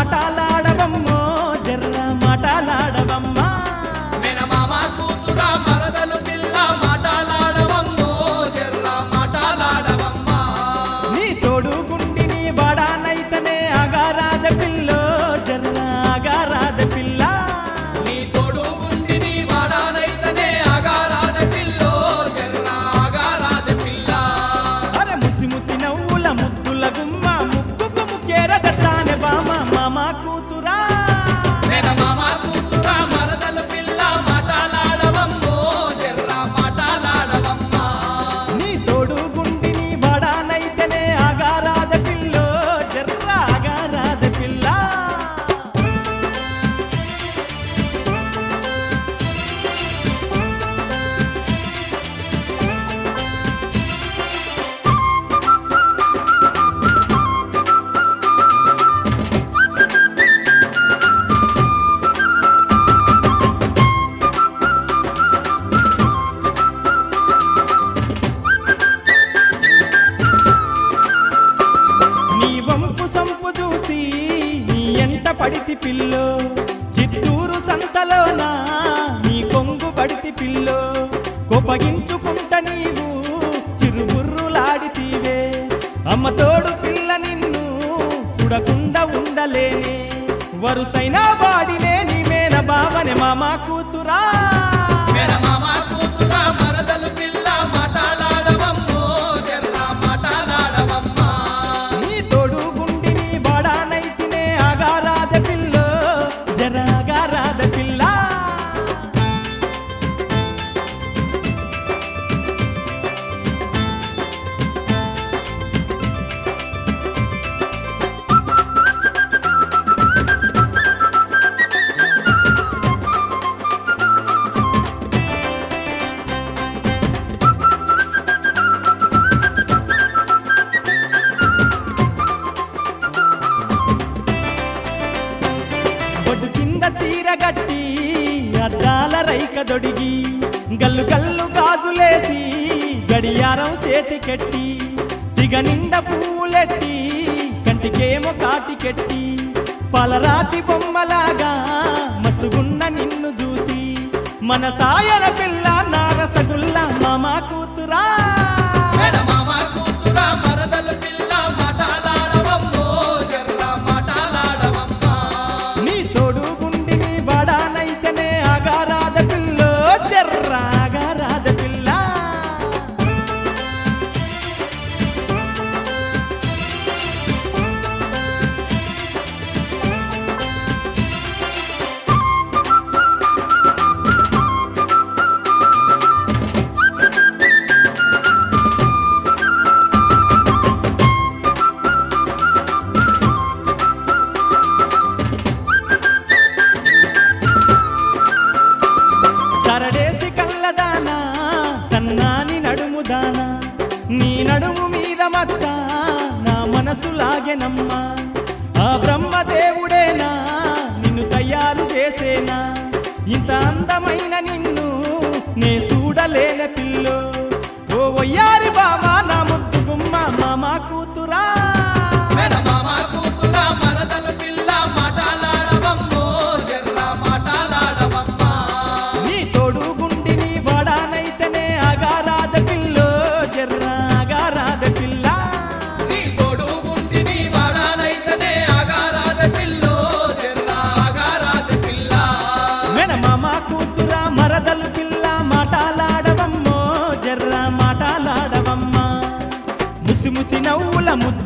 మాటలాడవమ్మో జర్ర మాటలాడవమ్మా మేనమామ కూతురా మరదలు పిల్ల మాటలాడవమ్మో జర్ర మాటలాడవమ్మా నీ తోడు గుండిని వాడానైతనే అగారాద పిల్లో జర్ర అగారాద పిల్ల నీ తోడు గుండిని వాడానైతనే ఆగారాద పిల్లో జర్ర ఆగారాద పిల్ల అరే ముసి ముసి నవ్వుల ముద్దుల గుమ్మ ముక్కుకు ముక్కేర దత్తానే బామ మామ కూతురా మేనమామ కూతురా మరదలు పిల్ల మాటలాడవమ్మో జర్ర మాటలాడవమ్మా నీ తోడు గుండిని వాడానైతనే అగారాద పిల్లో జర్ర అగారాద పిల్ల నీ వంపు సంపు చూసి నీ ఎంట పడితి పిల్లో చిత్తూరు సంతలోన నీ కొంగు పడితి పిల్లో కోపగించుకుంట నీవు చిరుబుర్రులాడితీవే అమ్మ తోడు పిల్ల నిన్ను సుడకుండా ఉండలేనే వరుసైన వాడినే నీ మేన బావనే మామ కూతురా మేనమామ కూతురా మరదలు పిల్ల మాటలాడవమ్మో జర్ర మాటలాడవమ్మా నీ తోడు గుండిని వాడానైతినే అగారాద పిల్లో జర అగారాద పిల్ల బొడ్డు కింద చీర గట్టి అద్దాల రైక దొడిగి గల్లు గల్లు గాజులేసి గడియారం చేతికెట్టి సిగ నిండా పూలెట్టి కంటికేమో కాటికెట్టి పలరాతి బొమ్మలాగా మస్తుగున్న నిన్ను చూసి మన సాయన పిల్ల నారసగుల్ల మామ కూతురా మేనమామ కూతురా మరదలు పిల్ల మాటలాడవమ్మో జర్ర మాటలాడవమ్మా నీ తోడు గుండిని వాడానైతేనే అగారాద పిల్లో జర్ర అగారాద పిల్ల సరడేసి కళ్ళదానా సన్నాని నడుముదానా నీ నడుము మీద మచ్చ నా మనసు లాగెనమ్మా ఆ బ్రహ్మదేవుడేనా నిన్ను తయారు చేసేనా ఇంత అందమైన నిన్ను నే చూడలేన పిల్లో ఓ వయ్యారి బామా నా ముద్దు గుమ్మ మామ కూతురా మేనమామ కూతురా మరదలు పిల్ల మాటలాడవమ్మో జర్ర మాటలాడవమ్మా నీ తోడు గుండిని వాడానైతేనే అగారాద పిల్లో జర్ర అగారాద పిల్ల నీ తోడు గుంటిని వాడానైతనే ఆగారాజ పిల్లో జర్ర ఆగారాజ పిల్ల మెనమామ కూతురా మరదలు పిల్ల మాటలాడవమ్మో జర్ర మాటలాడవమ్మా ముసి ముసి నవ్వుల ముద్దు